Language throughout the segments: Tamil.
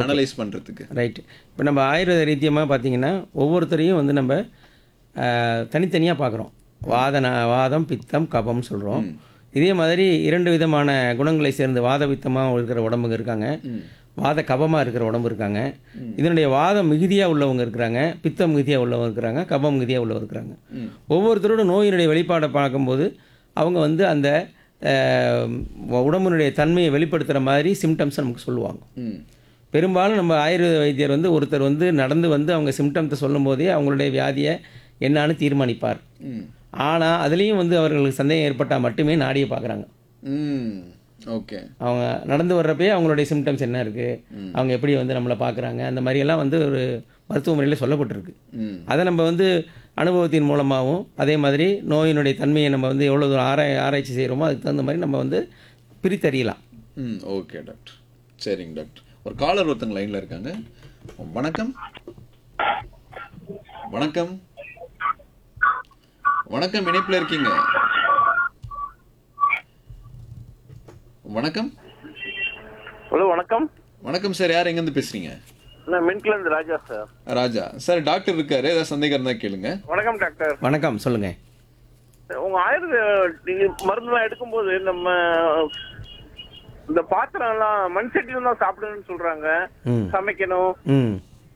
அனலைஸ் பண்றதுக்கு ரைட்டு இப்போ நம்ம ஆயுர்வேத ரீதியமாக பார்த்தீங்கன்னா ஒவ்வொருத்தரையும் வந்து நம்ம தனித்தனியாக பார்க்குறோம் வாதன வாதம் பித்தம் கபம் சொல்கிறோம் இதே மாதிரி இரண்டு விதமான குணங்களை சேர்ந்து வாத பித்தமாக இருக்கிற உடம்புங்க இருக்காங்க வாத கபமாக இருக்கிற உடம்பு இருக்காங்க இதனுடைய வாதம் மிகுதியாக உள்ளவங்க இருக்கிறாங்க பித்தம் மிகுதியாக உள்ளவங்க இருக்கிறாங்க கபம் மிகுதியாக உள்ளவங்க இருக்கிறாங்க ஒவ்வொருத்தரோட நோயினுடைய வெளிப்பாடை பார்க்கும்போது அவங்க வந்து அந்த அஹ், உடம்பினுடைய தன்மையை வெளிப்படுத்துகிற மாதிரி சிம்டம்ஸ் நமக்கு சொல்லுவாங்க ம் பெரும்பாலும் நம்ம ஆயுர்வேத வைத்தியர் வந்து ஒருத்தர் வந்து நடந்து வந்து அவங்க சிம்டம்ஸை சொல்லும் போதே அவங்களுடைய வியாதியை என்னான்னு தீர்மானிப்பார் ம் ஆனால் அதுலேயும் வந்து அவர்களுக்கு சந்தேகம் ஏற்பட்டால் மட்டுமே நாடியை பார்க்குறாங்க ம் ஓகே அவங்க நடந்து வர்றப்பயே அவங்களுடைய சிம்டம்ஸ் என்ன இருக்குது அவங்க எப்படி வந்து நம்மளை பார்க்குறாங்க அந்த மாதிரியெல்லாம் வந்து ஒரு மருத்துவ முறையில் சொல்லப்பட்டிருக்கு ம் அதை நம்ம வந்து அனுபவத்தின் மூலமாகவும் அதே மாதிரி நோயினுடைய தன்மையை நம்ம வந்து எவ்வளோ தூரம் ஆராய் ஆராய்ச்சி செய்கிறோமோ அதுக்கு தகுந்த மாதிரி நம்ம வந்து பிரித்தறியலாம் ம் ஓகே டாக்டர் சரிங்க டாக்டர் ஒரு காலர் ஒருத்தங்க லைன்ல இருக்காங்க வணக்கம் வணக்கம் வணக்கம் இணைப்புல இருக்கீங்க வணக்கம் ஹலோ வணக்கம் வணக்கம் சார் யார் எங்கேருந்து பேசுறீங்க நான் மின்ட்ல இருந்து Raja sir Raja sir doctor இருக்காரு ஏதாவது சந்தேகம் இருந்தா கேளுங்க வணக்கம் டாக்டர் வணக்கம் சொல்லுங்கள் உங்க ஆயுர்வேத நீங்க மருந்துலாம் எடுக்கும்போது நம்ம இந்த பாத்திரம் எல்லாம் மண் சட்டியில தான் சாப்பிடணும்னு சொல்றாங்க ம் சமைக்கணும் ம்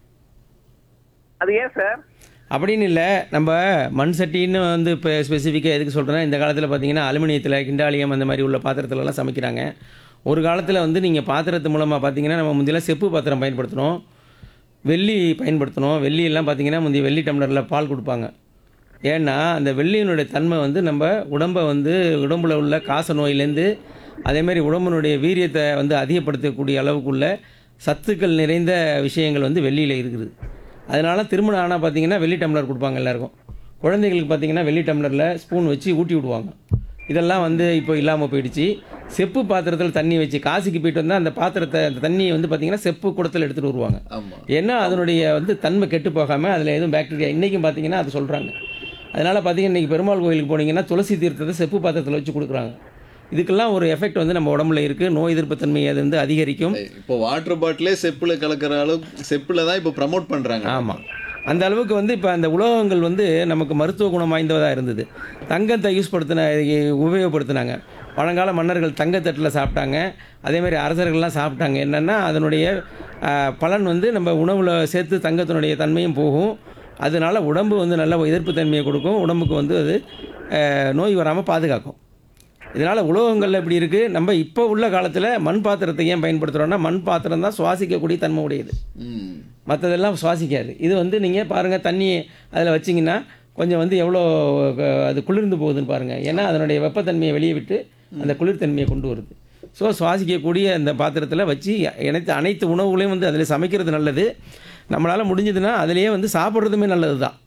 அது ஏன் சார் அப்படின்னு இல்லை நம்ம மண் சட்டின்னு வந்து இப்போ ஸ்பெசிஃபிக்காக எதுக்கு சொல்கிறேன்னா இந்த காலத்தில் பார்த்தீங்கன்னா அலுமினியத்தில் கிண்டாலியம் அந்த மாதிரி உள்ள பாத்திரத்துலலாம் சமைக்கிறாங்க ஒரு காலத்தில் வந்து நீங்கள் பாத்திரத்து மூலமாக பார்த்தீங்கன்னா நம்ம முந்தியெல்லாம் செப்பு பாத்திரம் பயன்படுத்தணும் வெள்ளி பயன்படுத்தணும் வெள்ளி எல்லாம் பார்த்தீங்கன்னா முந்தைய வெள்ளி டம்ளரில் பால் கொடுப்பாங்க ஏன்னா அந்த வெள்ளியினுடைய தன்மை வந்து நம்ம உடம்பை வந்து உடம்புல உள்ள காச நோயிலேருந்து அதேமாதிரி உடம்பினுடைய வீரியத்தை வந்து அதிகப்படுத்தக்கூடிய அளவுக்குள்ள சத்துக்கள் நிறைந்த விஷயங்கள் வந்து வெள்ளியில் இருக்குது அதனால திருமணம் ஆனால் பார்த்தீங்கன்னா வெள்ளி டம்ளர் கொடுப்பாங்க எல்லாருக்கும் குழந்தைகளுக்கு பார்த்தீங்கன்னா வெள்ளி டம்ளரில் ஸ்பூன் வச்சு ஊட்டி விடுவாங்க இதெல்லாம் வந்து இப்போ இல்லாமல் போயிடுச்சு செப்பு பாத்திரத்தில் தண்ணி வச்சு காசிக்கு போயிட்டு வந்தால் அந்த பாத்திரத்தை அந்த தண்ணியை வந்து பார்த்தீங்கன்னா செப்பு குடத்தில் எடுத்துகிட்டு வருவாங்க ஆமா ஏன்னா அதனுடைய வந்து தன்மை கெட்டு போகாமல் அதில் எதுவும் பாக்டீரியா இன்றைக்கும் பார்த்தீங்கன்னா அது சொல்கிறாங்க அதனால் பார்த்தீங்கன்னா இன்றைக்கி பெருமாள் கோயிலுக்கு போனீங்கன்னா துளசி தீர்த்தத்தை செப்பு பாத்திரத்தில் வச்சு கொடுக்குறாங்க இதுக்கெல்லாம் ஒரு எஃபெக்ட் வந்து நம்ம உடம்புல இருக்குது நோய் எதிர்ப்பு தன்மையை அது வந்து அதிகரிக்கும் இப்போ வாட்டர் பாட்டிலே செப்புல கலக்கிற அளவுக்கு செப்புல தான் இப்போ ப்ரமோட் பண்றாங்க ஆமாம் அந்த அளவுக்கு வந்து இப்போ அந்த உலோகங்கள் வந்து நமக்கு மருத்துவ குணம் வாய்ந்ததாக இருந்தது தங்கத்தை யூஸ் படுத்தின உபயோகப்படுத்தினாங்க பழங்கால மன்னர்கள் தங்கத்தட்டில் சாப்பிட்டாங்க அதேமாதிரி அரசர்கள்லாம் சாப்பிட்டாங்க என்னென்னா அதனுடைய ஆஹ், பலன் வந்து நம்ம உணவில் சேர்த்து தங்கத்தினுடைய தன்மையும் போகும் அதனால உடம்பு வந்து நல்ல எதிர்ப்பு தன்மையை கொடுக்கும் உடம்புக்கு வந்து அது ஆஹ், நோய் வராமல் பாதுகாக்கும் இதனால் உலோகங்கள் இப்படி இருக்குது நம்ம இப்போ உள்ள காலத்தில் மண் பாத்திரத்தை ஏன் பயன்படுத்துகிறோன்னா மண் பாத்திரம் தான் சுவாசிக்கக்கூடிய தன்மை உடையது ம் மற்றதெல்லாம் சுவாசிக்காது இது வந்து நீங்கள் பாருங்கள் தண்ணி அதில் வச்சிங்கன்னா கொஞ்சம் வந்து எவ்வளோ க- அது குளிர்ந்து போகுதுன்னு பாருங்கள் ஏன்னா அதனுடைய வெப்பத்தன்மையை வெளியே விட்டு அந்த குளிர்தன்மையை கொண்டு வருது ஸோ சுவாசிக்கக்கூடிய அந்த பாத்திரத்தில் வச்சு அனைத்து அனைத்து உணவுகளையும் வந்து அதில் சமைக்கிறது நல்லது நம்மளால் முடிஞ்சதுன்னா அதிலேயே வந்து சாப்பிட்றதுமே நல்லது தான்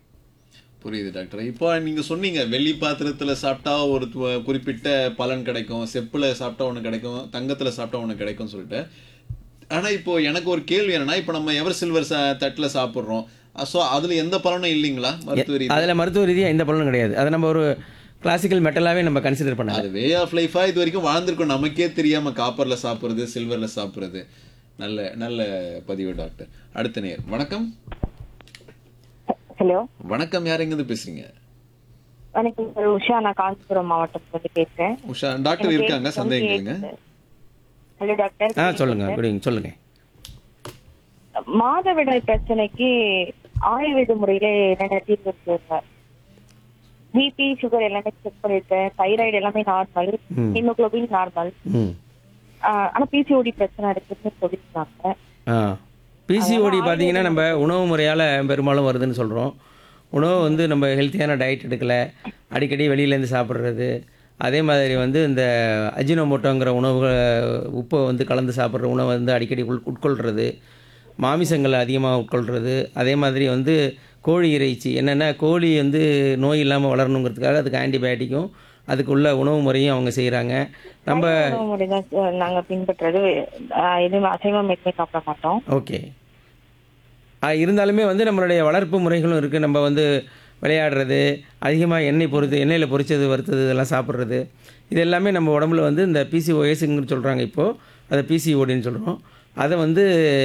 புரியுது டாக்டர் இப்போ நீங்க சொன்னீங்க வெள்ளி பாத்திரத்துல சாப்பிட்டா ஒரு து- குறிப்பிட்ட பலன் கிடைக்கும் செப்புல சாப்பிட்டா ஒண்ணு கிடைக்கும் தங்கத்துல சாப்பிட்டா ஒண்ணு கிடைக்கும் சொல்லிட்டு ஆனா இப்போ எனக்கு ஒரு கேள்வி என்னன்னா இப்போ நம்ம எவர் சில்வர் தட்டுல சாப்பிடுறோம் ஸோ அதுல எந்த பலனும் இல்லைங்களா மருத்துவ ரீதியா? அதில் மருத்துவ ரீதியாக எந்த பலனும் கிடையாது அதை நம்ம ஒரு கிளாசிக்கல் மெட்டலாகவே நம்ம கன்சிடர் பண்ணலாம் அது வே ஆஃப் லைஃபா இது வரைக்கும் வாழ்ந்திருக்கோம் நமக்கே தெரியாம காப்பர்ல சாப்பிடுறது சில்வர்ல சாப்பிடுறது நல்ல நல்ல பதிவு டாக்டர் அடுத்த நேர் வணக்கம் ஹலோ வணக்கம் யார் எங்கிருந்து பேசுறீங்க வணக்கம் சார் உஷா நான் காஞ்சிபுரம் மாவட்டத்துல இருந்து பேசுறேன் உஷா டாக்டர் இருக்காங்க சந்தேகம் கேளுங்க ஹலோ டாக்டர் ஆ சொல்லுங்கள் குட் ஈவினிங் சொல்லுங்கள் மாதவிடாய் பிரச்சனைக்கு ஆயுர்வேத முறையில என்னென்ன தீர்வு இருக்குங்க பிபி சுகர் எல்லாமே செக் பண்ணிருக்கேன் தைராய்டு எல்லாமே நார்மல் ஹீமோகுளோபின் நார்மல் ம் ஆனா பிசிஓடி பிரச்சனை இருக்குன்னு சொல்லியிருக்காங்க ஆ பிசிஓடி பார்த்தீங்கன்னா நம்ம உணவு முறையால் பெரும்பாலும் வருதுன்னு சொல்கிறோம் உணவு வந்து நம்ம ஹெல்த்தியான டயட் எடுக்கலை அடிக்கடி வெளியிலேருந்து சாப்பிட்றது அதே மாதிரி வந்து இந்த அஜினோமோட்டோங்கிற உணவுகள் உப்பை வந்து கலந்து சாப்பிட்ற உணவை வந்து அடிக்கடி உள் உட்கொள்கிறது மாமிசங்களை அதிகமாக உட்கொள்கிறது அதே மாதிரி வந்து கோழி இறைச்சி என்னென்னா கோழி வந்து நோய் இல்லாமல் வளரணுங்கிறதுக்காக அதுக்கு ஆன்டிபயோட்டிக்கும் அதுக்குள்ள உணவு முறையும் அவங்க செய்கிறாங்க நம்ம உணவு முறை தான் சார் நாங்க பின்பற்றுறது ஆஹ் எதுவும் அசைவம் எதுவுமே சாப்பிட மாட்டோம் ஓகே ஆ, இருந்தாலுமே வந்து நம்மளுடைய வளர்ப்பு முறைகளும் இருக்குது நம்ம வந்து விளையாடுறது அதிகமாக எண்ணெய் பொறுத்து எண்ணெயில் பொரிச்சது வறுத்தது இதெல்லாம் சாப்பிட்றது இது எல்லாமே நம்ம உடம்புல வந்து இந்த பிசிஓஎஸ்ன்னு சொல்கிறாங்க இப்போது அதை பிசிஓடின்னு சொல்கிறோம் அதை வந்து